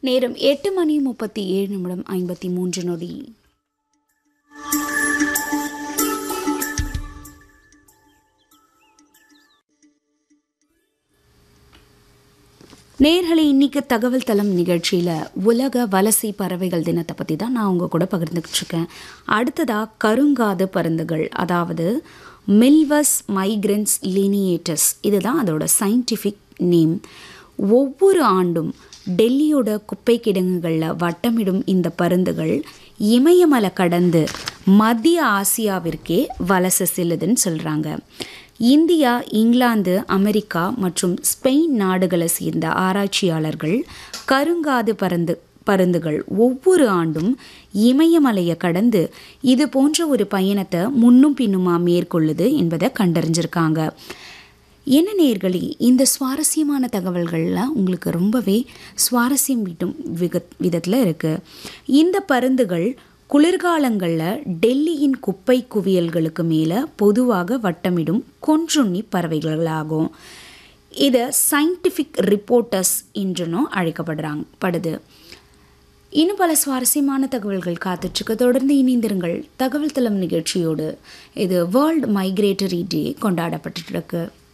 நேரம் எட்டு மணி முப்பத்தி ஏழு நிமிடம் ஐம்பத்தி மூன்று நொடி நேர்களை இன்னைக்கு தகவல் தளம் நிகழ்ச்சியில் உலக வலசை பறவைகள் தினத்தை பற்றி தான் நான் உங்கள் கூட பகிர்ந்துக்கிட்டு இருக்கேன் அடுத்ததாக கருங்காது பருந்துகள் அதாவது மில்வஸ் மைக்ரன்ஸ் லினியேட்டஸ் இதுதான் அதோட சயின்டிஃபிக் நேம் ஒவ்வொரு ஆண்டும் டெல்லியோட குப்பை கிடங்குகளில் வட்டமிடும் இந்த பருந்துகள் இமயமலை கடந்து மத்திய ஆசியாவிற்கே வலசை செல்லுதுன்னு சொல்கிறாங்க இந்தியா இங்கிலாந்து அமெரிக்கா மற்றும் ஸ்பெயின் நாடுகளை சேர்ந்த ஆராய்ச்சியாளர்கள் கருங்காது பருந்து பருந்துகள் ஒவ்வொரு ஆண்டும் இமயமலையை கடந்து இது போன்ற ஒரு பயணத்தை முன்னும் பின்னுமா மேற்கொள்ளுது என்பதை கண்டறிஞ்சிருக்காங்க என்ன நேர்களே இந்த சுவாரஸ்யமான தகவல்கள்லாம் உங்களுக்கு ரொம்பவே சுவாரஸ்யம் வீட்டும் விக விதத்தில் இருக்குது இந்த பருந்துகள் குளிர்காலங்களில் டெல்லியின் குப்பை குவியல்களுக்கு மேலே பொதுவாக வட்டமிடும் கொன்றுண்ணி பறவைகளாகும் இதை சயின்டிஃபிக் ரிப்போர்ட்டர்ஸ் என்றும் அழைக்கப்படுறாங்க படுது இன்னும் பல சுவாரஸ்யமான தகவல்கள் காத்துட்ருக்கு தொடர்ந்து இணைந்திருங்கள் தகவல் தளம் நிகழ்ச்சியோடு இது வேர்ல்ட் மைக்ரேட்டரி டே கொண்டாடப்பட்டு இருக்கு